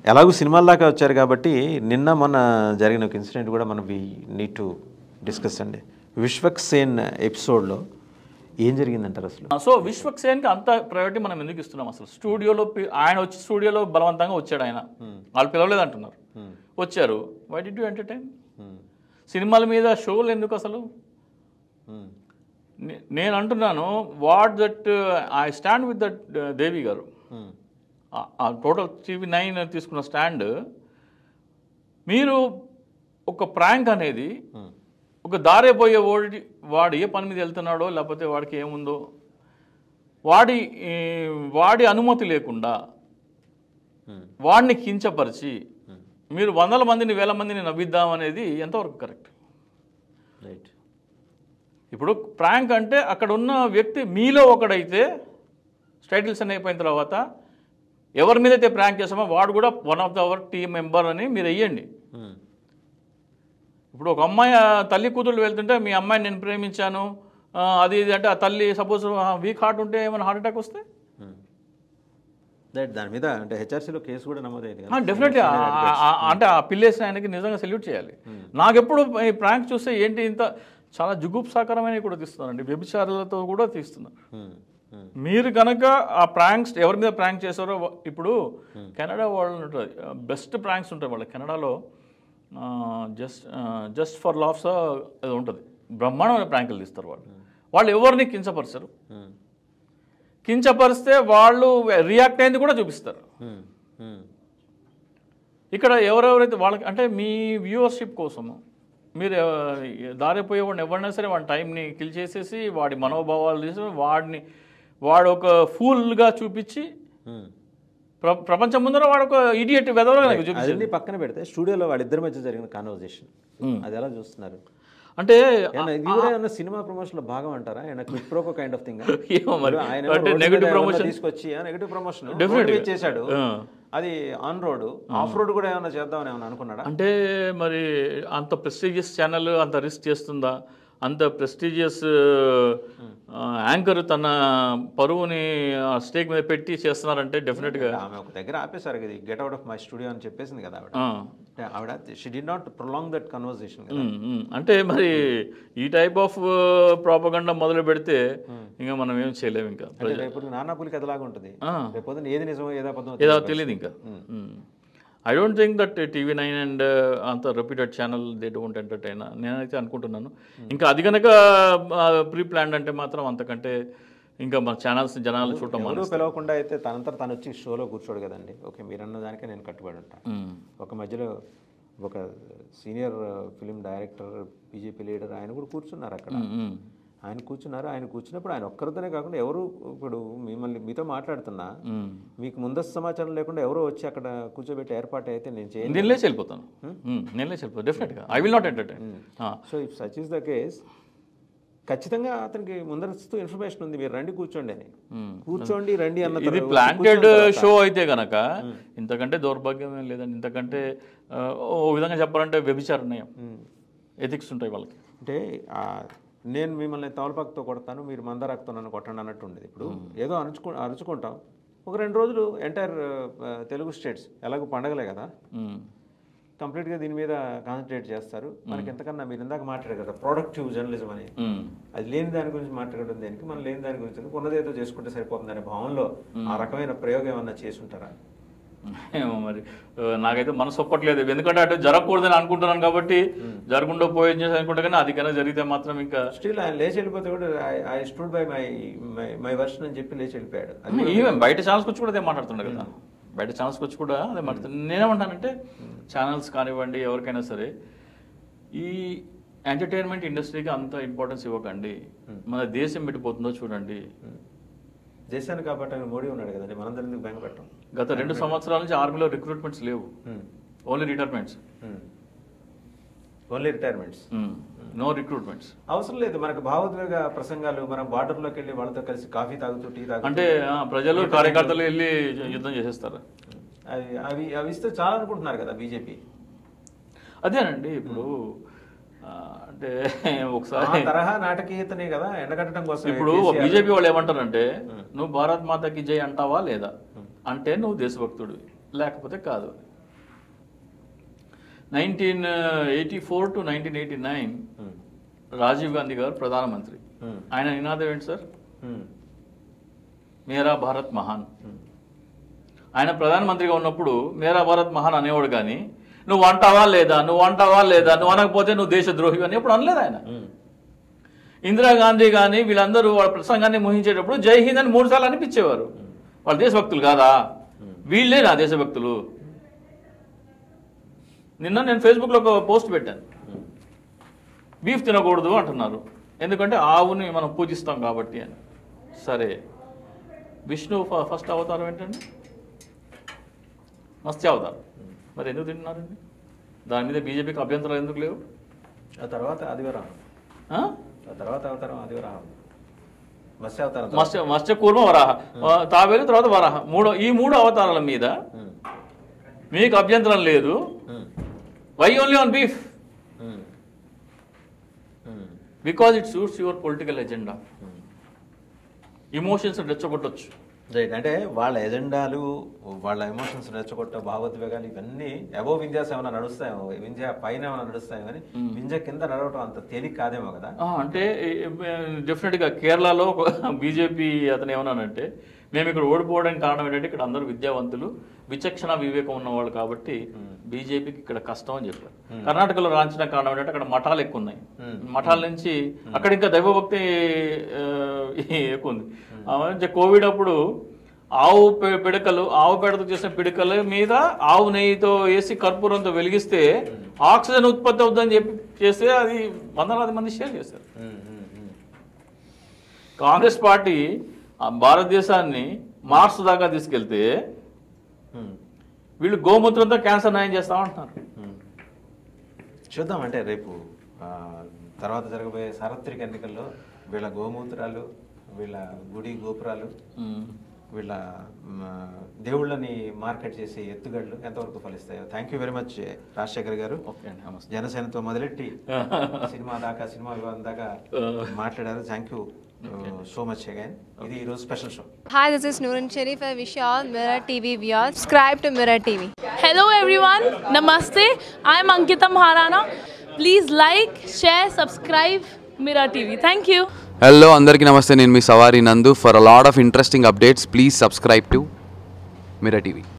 ఎలాగో సినిమాల దాకా వచ్చారు కాబట్టి నిన్న మొన్న జరిగిన ఒక ఇన్సిడెంట్ కూడా మనం వి నీడ్ టు డిస్కస్ అండి విశ్వక్ సేన్ ఎపిసోడ్లో ఏం జరిగిందంటారు అసలు సో విశ్వక్సేన్కి అంత ప్రయారిటీ మనం ఎందుకు ఇస్తున్నాం అసలు స్టూడియోలో పి- ఆయన వచ్చి స్టూడియోలో బలవంతంగా వచ్చాడు ఆయన వాళ్ళు పిలవలేదు అంటున్నారు వచ్చారు వై డి యూ ఎంటర్టైన్ సినిమాల మీద షోలు ఎందుకు అసలు నే- నేను అంటున్నాను what that I stand with that Devi garu ఆ టోటల్ టీవీ నైన్ తీసుకున్న స్టాండ్ మీరు ఒక ప్రాంక్ అనేది ఒక దారే పోయే వాడి వాడు ఏ పని మీద వెళ్తున్నాడో లేకపోతే వాడికి ఏముందో వాడి ఈ, వాడి అనుమతి లేకుండా వాడిని కించపరిచి మీరు వందల మందిని వేల మందిని నవ్విద్దాం అనేది ఎంతవరకు కరెక్ట్ రైట్ ఇప్పుడు ప్రాంక్ అంటే అక్కడ ఉన్న వ్యక్తి మీలో ఒకడైతే స్టైటిల్స్ అని అయిపోయిన తర్వాత ఎవరి మీద అయితే ప్రాంక్ చేస్తామో వాడు కూడా one of the our team member అని మీరు వెయ్యండి ఇప్పుడు ఒక అమ్మాయి ఆ తల్లి కూతుళ్ళు వెళ్తుంటే మీ అమ్మాయిని నేను ప్రేమించాను ఆ, అది ఇది అంటే ఆ తల్లి సపోజ్ వీక్ హార్ట్ ఉంటే ఏమైనా హార్ట్ అటాక్ వస్తే రైట్ దాని మీద అంటే హెచ్ఆర్సీలో కేసు కూడా నమోదైంది కదా డెఫినెట్లీ అంటే ఆ పిల్లేసిన ఆయనకి నిజంగా సెల్యూట్ చేయాలి నాకెప్పుడు ఈ ప్రాంక్ చూస్తే ఏంటి ఇంత చాలా జుగుప్సాకరమైనవి కూడా తీస్తున్నారండి వ్యభిచారాలతో కూడా తీస్తున్నారు Hmm. Hmm. మీరు కనుక ఆ ప్రాంక్స్ ఎవరి మీద ప్రాంక్ చేశారో వా- ఇప్పుడు కెనడా వాళ్ళు ఉంటుంది బెస్ట్ ప్రాంక్స్ ఉంటాయి వాళ్ళ కెనడాలో జస్ట్ జస్ట్ ఫర్ లాఫ్స్ అది ఉంటుంది బ్రహ్మాండమైన ప్రాంకులు తీస్తారు వాళ్ళు వాళ్ళు ఎవరిని కించపరచరు Hmm. కించపరిస్తే వాళ్ళు రియాక్ట్ అయింది కూడా చూపిస్తారు Hmm. Hmm. ఇక్కడ ఎవరెవరైతే వాళ్ళకి అంటే మీ వ్యూవర్షిప్ కోసము మీరు ఎవ- దారిపోయేవాడిని ఎవరైనా సరే వాడి టైంని కిల్ చేసేసి వాడి మనోభావాలు తీసి వాడిని వాడు ఒక ఫూల్గా చూపించి Hmm. ప్ర ప్రపంచం ముందర వాడు ఒక ఇడియట్ వెదవగా నాకు చూపించారు అదన్నీ పక్కన పెడితే స్టూడియోలో వాళ్ళిద్దరి మధ్య జరిగిన కాన్వర్జేషన్ అది ఎలా చూస్తున్నారు అంటే ఏమన్నా ఇది కూడా ఏమన్నా సినిమా ప్రమోషన్ లో భాగం అంటారా ఆయన quick pro quo kind of thing ఏమో మరి ఆయన అంటే రోడ్డు మీద నెగటివ్ ఏమన్నా ప్రమోషన్ తీసుకొచ్చి నెగటివ్ ప్రమోషన్ Definitely. చేశాడు ఆ. అది ఆన్ రోడ్ ఆఫ్ రోడ్ కూడా ఏమన్నా చేద్దామని ఏమన్నా అనుకున్నాడా అంటే మరి అంత ప్రెస్టీజియస్ ఛానల్ అంత రిస్క్ చేస్తుందా అంత ప్రెస్టీజియస్ యాంకర్ తన పరువుని స్టేక్ మీద పెట్టి చేస్తున్నారంటే డెఫినెట్గా ఆమె ఒక దగ్గర ఆపేశారు కదా get out of my studio అని చెప్పేసింది కదా ఆవిడ అంటే ఆవిడ she did not prolong that conversation కదా ఉమ్, ఉమ్. అంటే మరి ఈ టైప్ ఆఫ్ ప్రాపగండా మొదలు పెడితే ఇంకా మనం ఏం చేయలేము ఇంకా అంటే రేపు నానా పులికి అదిలాగా ఉంటుంది ఆ. రేపు పొద్దున్న ఏది నిజమో ఏదో అబద్ధమో ఏదో తెలియదు ఇంకా I don't think that TV nine and అంత repeated channel they don't entertain నేనైతే అనుకుంటున్నాను ఇంకా అది కనుక ప్రీ ప్లాన్డ్ అంటే మాత్రం అంతకంటే ఇంకా మన ఛానల్స్ జనాలు చూడటం ఎవరు పిలవకుండా అయితే తనంతా తను వచ్చి షోలో కూర్చోడు కదండి ఓకే మీరన్న దానికే నేను కట్టుబడి ఉంటాను మ్మ్. ఒక మధ్యలో ఒక senior film director BJP leader ఆయన కూడా కూర్చున్నారు అక్కడ మ్మ్. ఆయన కూర్చున్నారు ఆయన కూర్చున్నప్పుడు ఆయన ఒక్కరితోనే కాకుండా ఎవరు ఇప్పుడు మిమ్మల్ని మీతో మాట్లాడుతున్నా మ్మ్. మీకు ముందస్తు సమాచారం లేకుండా ఎవరో వచ్చి అక్కడ కూర్చోబెట్టి ఏర్పాటు అయితే నేను చేయను నేను లేచి వెళ్ళిపోతాను మ్మ్. నేను లేచి వెళ్ళిపోతాను డెఫినెట్గా I will not entertain so if such is the case ఖచ్చితంగా అతనికి ముందస్తు ఇన్ఫర్మేషన్ ఉంది మీరు రండి కూర్చోండి అని కూర్చోండి రండి అన్న ఇది తర్వాత ప్లాంటెడ్ షో అయితే గనక ఇంతకంటే దౌర్భాగ్యం ఏం లేదండి ఇంతకంటే ఆ, ఓ విధంగా చెప్పాలంటే వ్యభిచారం నయం ఎథిక్స్ ఉంటాయి వాళ్ళకి అంటే ఆ, నేను మిమ్మల్ని తవలపాకుతో కొడతాను మీరు మందారాకుతో నన్ను కొట్టండి అన్నట్టు ఉండేది ఇప్పుడు ఏదో అరుచుకు అరుచుకుంటాం ఒక రెండు రోజులు ఎంటైర్ తెలుగు స్టేట్స్ ఎలాగో పండగలే కదా మ్మ్. కంప్లీట్గా దీని మీద కాన్సన్ట్రేట్ చేస్తారు మనకి ఎంతకన్నా మీరు ఇందాక మాట్లాడారు కదా ప్రొడక్టివ్ జర్నలిజం అని మ్మ్. అది లేని దాని గురించి మాట్లాడడం దేనికి మనం లేని దాని గురించి ఎందుకు? ఉన్నదేదో చేసుకుంటే సరిపోతుంది అనే భావంలో ఆ రకమైన ప్రయోగం ఏమన్నా చేసుంటారా ఏమో మరి ఆ, నాకైతే మనసు ఒప్పట్లేదు ఎందుకంటే అటు జరగకూడదని అనుకుంటున్నాను కాబట్టి జరగకుండా పోయి చేసి అనుకుంటా కానీ అది కన్నా జరిగితే మాత్రం ఇంకా స్టిల్ ఆయన లేచి వెళ్ళిపోతే కూడా I stood by my my version అని చెప్పి లేచి వెళ్ళిపోయాడు అది ఈవెన్ బయట ఛానల్స్కి వచ్చి కూడా అదే మాట్లాడుతుండే కదా బయట ఛానల్స్కి వచ్చి కూడా అదే మాట్లాడుతుంది నేనేమంటానంటే ఛానల్స్ కానివ్వండి ఎవరికైనా సరే ఈ ఎంటర్టైన్మెంట్ ఇండస్ట్రీకి అంత ఇంపార్టెన్స్ ఇవ్వకండి మన దేశం పెట్టిపోతుందో చూడండి దేశాన్ని కాబట్టి మోడీ ఉన్నాడు కదండి మనందరం ఎందుకు బెంగ పెట్టం గత రెండు సంవత్సరాల నుంచి ఆర్మీలో రిక్రూట్మెంట్స్ లేవు only retirements only retirements no recruitments అవసరం లేదు మనకు భావోద్వేగ ప్రసంగాలు మనం బార్డర్లోకి వెళ్ళి వాళ్ళతో కలిసి కాఫీ తాగుతూ టీ తాగుతూ అంటే ఆ, ప్రజలు కార్యకర్తలు వెళ్ళి యుద్ధం చేసేస్తారు అవి అవి అవి ఇస్తే చాలా అనుకుంటున్నారు కదా బీజేపీ అదేనండి ఇప్పుడు ఆ, అంటే ఒకసారి ఆ తరహా నాటకీయతనే కదా ఎండగట్టడం కోసం ఇప్పుడు కేసీఆర్ బీజేపీ వాళ్ళు ఏమంటారంటే నువ్వు భారత్ మాతకి జై అంటావా లేదా అంటే నువ్వు దేశభక్తుడు లేకపోతే కాదు nineteen eighty four to nineteen eighty nine ఉమ్, రాజీవ్ గాంధీ గారు ప్రధానమంత్రి ఉమ్, ఆయన నినాదం ఏంటి సార్ ఉమ్, మేరా భారత్ మహాన్ ఉమ్. ఆయన ప్రధానమంత్రిగా ఉన్నప్పుడు మేరా భారత్ మహాన్ అనేవాడు కానీ నువ్వు అంటావా లేదా నువ్వు అంటావా లేదా నువ్వు అనకపోతే నువ్వు దేశద్రోహి అని ఎప్పుడు అనలేదు ఆయన ఉమ్, ఇందిరాగాంధీ కానీ వీళ్ళందరూ వాళ్ళ ప్రసంగాన్ని ముహించేటప్పుడు జై హింద్ అని మూడు సార్లు అనిపించేవారు వాళ్ళు దేశభక్తులు కాదా వీళ్ళే నా దేశభక్తులు నిన్న నేను ఫేస్బుక్లో ఒక పోస్ట్ పెట్టాను ఉమ్. బీఫ్ తినకూడదు అంటున్నారు ఎందుకంటే ఆవుని మనం పూజిస్తాం కాబట్టి అని సరే విష్ణు ఫ- ఫస్ట్ అవతారం ఏంటండి మత్స్య అవతారం మరి ఎందుకు తింటున్నారండి దాని మీద బీజేపీకి అభ్యంతరాలు ఎందుకు లేవు ఆ తర్వాత ఆదివరాహం ఆ? ఆ తర్వాత అవతారం ఆదివరాహం మత్స్య అవతారం తర్వాత. మత్స్య మత్స్య కూర్మ వరాహ ఆ, తాబేలు తర్వాత వరాహ మూడో ఈ మూడు అవతారాల మీద ఉమ్, మీకు అభ్యంతరం లేదు ఉమ్, why only on beef um, um, because it suits your political agenda um. Emotions రెచ్చగొట్టొచ్చు రైట్ అంటే వాళ్ళ ఎజెండాలు వాళ్ళ ఎమోషన్స్ రెచ్చగొట్ట భావోద్వేగాలు ఇవన్నీ అబోవ్ వింధ్యాస్ ఏమైనా నడుస్తాయేమో వింధ్యా పైన ఏమైనా నడుస్తాయేమో కానీ వింధ్య కింద నడవటం అంత తేలిక కాదేమో కదా ఆ, అంటే డెఫినెట్గా కేరళలో బీజేపీ అతను ఏమన్నానంటే మేము ఇక్కడ ఓడిపోవడానికి కారణం ఏంటంటే ఇక్కడ అందరూ విద్యావంతులు విచక్షణ వివేకం ఉన్నవాళ్ళు కాబట్టి బీజేపీకి ఇక్కడ కష్టం అని చెప్పారు కర్ణాటకలో రాంచిన కారణం ఏంటంటే అక్కడ మఠాలు ఎక్కువ ఉన్నాయి మఠాల నుంచి అక్కడ ఇంకా దైవభక్తి ఆ, ఎక్కువ ఉంది ఆ, అంటే కోవిడ్ అప్పుడు ఆవు పె- పిడకలు ఆవు పేడతో చేసిన పిడకల మీద ఆవు నెయ్యితో వేసి కర్పూరంతో వెలిగిస్తే ఆక్సిజన్ ఉత్పత్తి అవుతుందని చెప్పి చేస్తే అది వందలాది మంది షేర్ చేశారు ఉమ్, ఉమ్, ఉమ్. కాంగ్రెస్ పార్టీ ఆ భారతదేశాన్ని మార్స్ దాకా తీసుకెళ్తే ఉమ్, వీళ్ళు గోమూత్రంతో క్యాన్సర్ నయం చేస్తామంటున్నారు ఉమ్. చూద్దాం అంటే రేపు ఆ, తర్వాత జరగబోయే సార్వత్రిక ఎన్నికల్లో వీళ్ళ గోమూత్రాలు వీళ్ళ గుడి గోపురాలు వీళ్ళ మ, దేవుళ్ళని మార్కెట్ చేసే ఎత్తుగడలు ఎంతవరకు ఫలిస్తాయో thank you very much Rajasekhar garu okay అండి నమస్తే జనసేనతో మొదలెట్టి సినిమా దాకా సినిమా వివాదం దాకా మాట్లాడారు thank you so much again ఇది ఈరోజు special show Hi, this is Noorun Sharif. I wish you all Mirror TV viewers. Subscribe to Mirror TV. Hello everyone, Namaste. I'm Ankita Maharana. Please like, share, subscribe Mira TV. Thank you. Hello అందరికీ నమస్తే నేను మీ Savari Nandu for a lot of interesting updates please subscribe to Mira TV